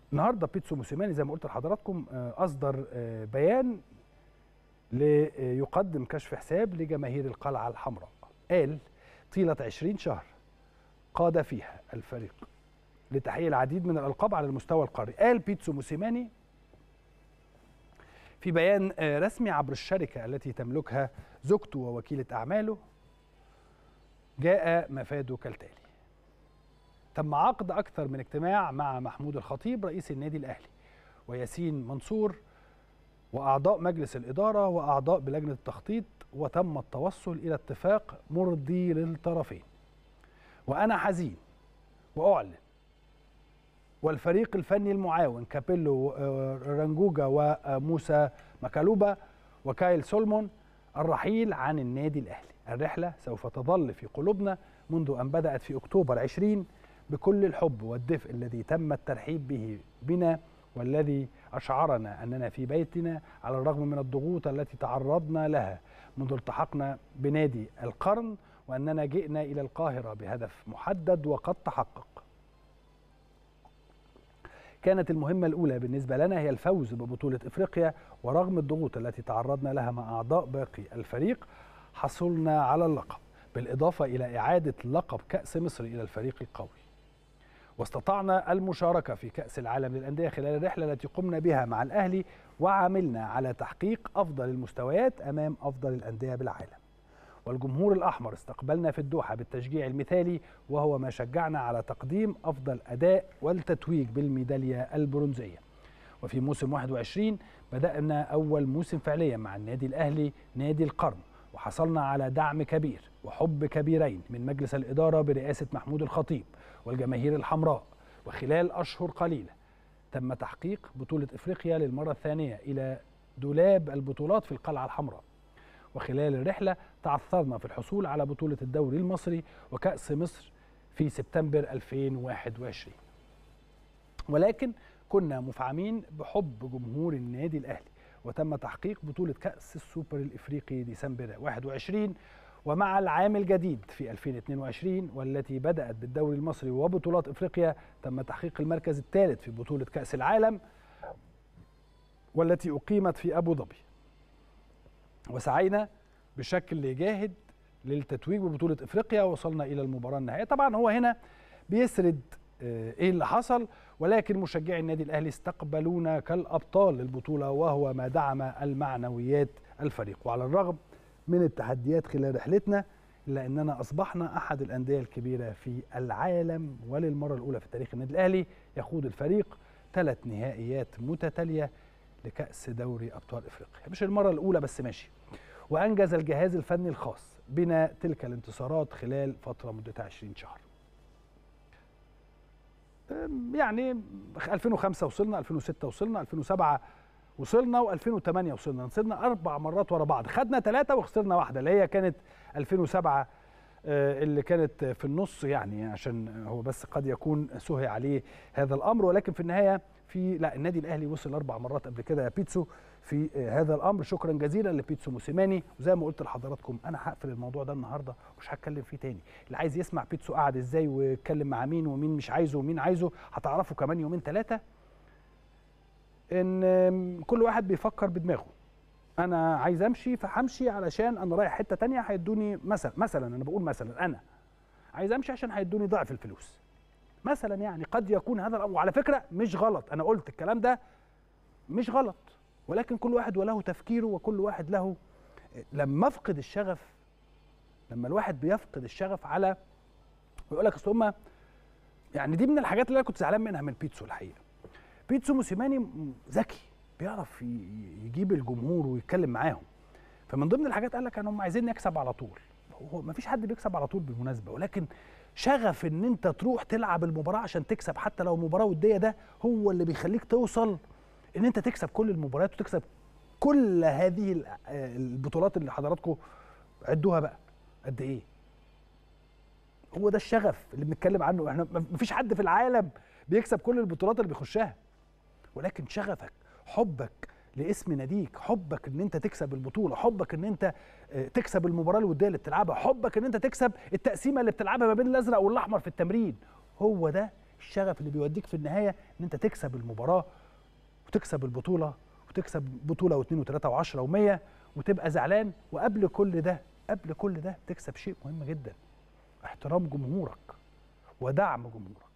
النهارده بيتسو موسيماني زي ما قلت لحضراتكم آه، اصدر آه، بيان ليقدم كشف حساب لجماهير القلعه الحمراء قال طيله 20 شهر قاد فيها الفريق لتحقيق العديد من الالقاب على المستوى القاري قال بيتسو موسيماني في بيان آه، رسمي عبر الشركه التي تملكها زوجته ووكيله اعماله جاء مفاده كالتالي تم عقد أكثر من اجتماع مع محمود الخطيب رئيس النادي الأهلي وياسين منصور وأعضاء مجلس الإدارة وأعضاء بلجنة التخطيط وتم التوصل إلى اتفاق مرضي للطرفين وأنا حزين وأعلن والفريق الفني المعاون كابيلو آه، رانجوجا وموسى مكالوبا وكايل سولمون الرحيل عن النادي الأهلي الرحلة سوف تظل في قلوبنا منذ أن بدأت في أكتوبر 20 بكل الحب والدفء الذي تم الترحيب به بنا والذي أشعرنا أننا في بيتنا على الرغم من الضغوط التي تعرضنا لها منذ التحقنا بنادي القرن وأننا جئنا إلى القاهرة بهدف محدد وقد تحقق كانت المهمة الأولى بالنسبة لنا هي الفوز ببطولة إفريقيا ورغم الضغوط التي تعرضنا لها مع أعضاء باقي الفريق حصلنا على اللقب بالإضافة إلى إعادة لقب كأس مصر إلى الفريق القوي واستطعنا المشاركة في كأس العالم للأندية خلال الرحلة التي قمنا بها مع الأهلي وعملنا على تحقيق أفضل المستويات أمام أفضل الأندية بالعالم والجمهور الأحمر استقبلنا في الدوحة بالتشجيع المثالي وهو ما شجعنا على تقديم أفضل أداء والتتويج بالميدالية البرونزية وفي موسم 21 بدأنا أول موسم فعليا مع النادي الأهلي نادي القرن وحصلنا على دعم كبير وحب كبيرين من مجلس الإدارة برئاسة محمود الخطيب والجماهير الحمراء وخلال أشهر قليلة تم تحقيق بطولة إفريقيا للمرة الثانية إلى دولاب البطولات في القلعة الحمراء وخلال الرحلة تعثرنا في الحصول على بطولة الدوري المصري وكأس مصر في سبتمبر 2021 ولكن كنا مفعمين بحب جمهور النادي الأهلي وتم تحقيق بطولة كأس السوبر الإفريقي ديسمبر 21 ومع العام الجديد في 2022 والتي بدأت بالدوري المصري وبطولات إفريقيا تم تحقيق المركز الثالث في بطولة كأس العالم والتي أقيمت في أبو ظبي وسعينا بشكل جاهد للتتويج ببطولة إفريقيا وصلنا إلى المباراة النهائية طبعا هو هنا بيسرد آه، ايه اللي حصل ولكن مشجعي النادي الاهلي استقبلونا كالابطال للبطوله وهو ما دعم المعنويات الفريق وعلى الرغم من التحديات خلال رحلتنا الا اننا اصبحنا احد الانديه الكبيره في العالم وللمره الاولى في تاريخ النادي الاهلي يخوض الفريق ثلاث نهائيات متتاليه لكاس دوري ابطال افريقيا مش المره الاولى بس ماشي وانجز الجهاز الفني الخاص بنا تلك الانتصارات خلال فتره مدتها 20 شهر يعني 2005 وصلنا 2006 وصلنا 2007 وصلنا و2008 وصلنا وصلنا اربع مرات ورا بعض خدنا ثلاثه وخسرنا واحده اللي هي كانت 2007 آه، اللي كانت في النص يعني عشان هو بس قد يكون سهي عليه هذا الامر ولكن في النهايه في لا النادي الاهلي وصل اربع مرات قبل كده يا بيتسو في آه، هذا الامر شكرا جزيلا لبيتسو موسيماني وزي ما قلت لحضراتكم انا هقفل الموضوع ده النهارده مش هتكلم فيه تاني اللي عايز يسمع بيتسو قعد ازاي واتكلم مع مين ومين مش عايزه ومين عايزه هتعرفوا كمان يومين ثلاثه ان آم، كل واحد بيفكر بدماغه انا عايز امشي فهمشي علشان انا رايح حته تانية هيدوني مثلا مثلا انا بقول مثلا انا عايز امشي عشان هيدوني ضعف الفلوس مثلا يعني قد يكون هذا الامر وعلى فكره مش غلط انا قلت الكلام ده مش غلط ولكن كل واحد وله تفكيره وكل واحد له لما افقد الشغف لما الواحد بيفقد الشغف على ويقول لك اصل هم يعني دي من الحاجات اللي انا كنت زعلان منها من بيتسو الحقيقه بيتسو موسيماني م- ذكي بيعرف ي- يجيب الجمهور ويتكلم معاهم فمن ضمن الحاجات قال لك ان هم عايزين نكسب على طول هو ما فيش حد بيكسب على طول بالمناسبه ولكن شغف ان انت تروح تلعب المباراه عشان تكسب حتى لو مباراه وديه ده هو اللي بيخليك توصل ان انت تكسب كل المباريات وتكسب كل هذه ال- آه، البطولات اللي حضراتكم عدوها بقى قد ايه هو ده الشغف اللي بنتكلم عنه احنا ما فيش حد في العالم بيكسب كل البطولات اللي بيخشها ولكن شغفك حبك لاسم ناديك حبك ان انت تكسب البطوله حبك ان انت آه، تكسب المباراه الوديه اللي بتلعبها حبك ان انت تكسب التقسيمه اللي بتلعبها ما بين الازرق والاحمر في التمرين هو ده الشغف اللي بيوديك في النهايه ان انت تكسب المباراه وتكسب البطوله وتكسب بطوله واثنين وثلاثه وعشره ومية وتبقى زعلان وقبل كل ده قبل كل ده تكسب شيء مهم جدا احترام جمهورك ودعم جمهورك